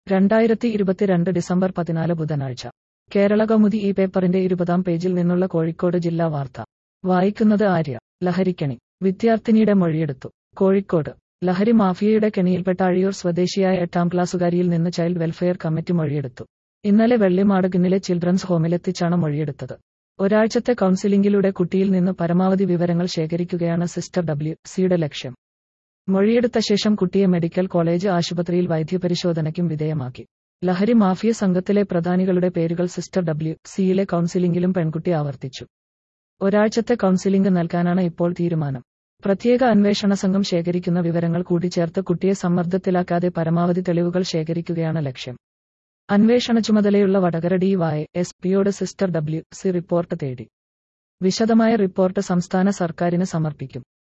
രണ്ടായിരത്തി ഇരുപത്തിരണ്ട് ഡിസംബർ പതിനാല് ബുധനാഴ്ച കേരള കൗമുദി ഈ പേപ്പറിന്റെ ഇരുപതാം പേജിൽ നിന്നുള്ള കോഴിക്കോട് ജില്ലാ വാർത്ത വായിക്കുന്നത് ആര്യ ലഹരിക്കണി വിദ്യാർത്ഥിനിയുടെ മൊഴിയെടുത്തു കോഴിക്കോട് ലഹരി മാഫിയയുടെ കെണിയിൽപ്പെട്ട അഴിയൂർ സ്വദേശിയായ എട്ടാം ക്ലാസ്സുകാരിയിൽ നിന്ന് ചൈൽഡ് വെൽഫെയർ കമ്മിറ്റി മൊഴിയെടുത്തു ഇന്നലെ വെള്ളിമാടുകുന്നിലെ ചിൽഡ്രൻസ് ഹോമിലെത്തിച്ചാണ് മൊഴിയെടുത്തത് ഒരാഴ്ചത്തെ കൗൺസിലിംഗിലൂടെ കുട്ടിയിൽ നിന്ന് പരമാവധി വിവരങ്ങൾ ശേഖരിക്കുകയാണ് സിസ്റ്റർ ഡബ്ല്യു സിയുടെ ലക്ഷ്യം മൊഴിയെടുത്ത ശേഷം കുട്ടിയെ മെഡിക്കൽ കോളേജ് ആശുപത്രിയിൽ വൈദ്യപരിശോധനയ്ക്കും വിധേയമാക്കി ലഹരി മാഫിയ സംഘത്തിലെ പ്രധാനികളുടെ പേരുകൾ സിസ്റ്റർ ഡബ്ല്യു സിയിലെ കൗൺസിലിംഗിലും പെൺകുട്ടി ആവർത്തിച്ചു ഒരാഴ്ചത്തെ കൗൺസിലിംഗ് നൽകാനാണ് ഇപ്പോൾ തീരുമാനം പ്രത്യേക അന്വേഷണ സംഘം ശേഖരിക്കുന്ന വിവരങ്ങൾ കൂട്ടിച്ചേർത്ത് കുട്ടിയെ സമ്മർദ്ദത്തിലാക്കാതെ പരമാവധി തെളിവുകൾ ശേഖരിക്കുകയാണ് ലക്ഷ്യം അന്വേഷണ ചുമതലയുള്ള വടകര ഡി വൈ എസ് പിയോട് സിസ്റ്റർ ഡബ്ല്യു സി റിപ്പോർട്ട് തേടി വിശദമായ റിപ്പോർട്ട് സംസ്ഥാന സർക്കാരിന് സമർപ്പിക്കും